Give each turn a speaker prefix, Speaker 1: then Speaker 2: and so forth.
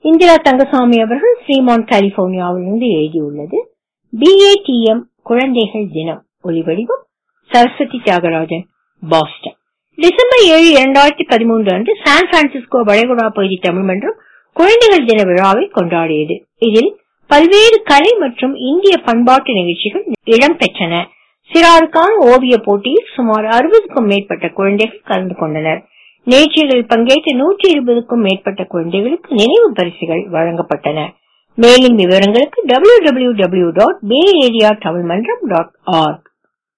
Speaker 1: இந்திரா தங்கசாமி அவர்கள் ஸ்ரீமான் கலிபோர்னியாவிலிருந்து எழுதியுள்ளது பிஏடிஎம் குழந்தைகள் தினம் ஒலிவடிவம் சரஸ்வதி தியாகராஜன் பாஸ்டன் டிசம்பர் ஏழு இரண்டாயிரத்தி பதிமூன்று அன்று சான் பிரான்சிஸ்கோ வளைகுடா பகுதி தமிழ் மன்றம் குழந்தைகள் தின விழாவை கொண்டாடியது இதில் பல்வேறு கலை மற்றும் இந்திய பண்பாட்டு நிகழ்ச்சிகள் இடம்பெற்றன சிறாருக்கான ஓவிய போட்டியில் சுமார் அறுபதுக்கும் மேற்பட்ட குழந்தைகள் கலந்து கொண்டனர் நிகழ்ச்சிகளில் பங்கேற்ற நூற்றி இருபதுக்கும் மேற்பட்ட குழந்தைகளுக்கு நினைவு பரிசுகள் வழங்கப்பட்டன மேலும் விவரங்களுக்கு W W W dot bay area Tamil Mandram dot arc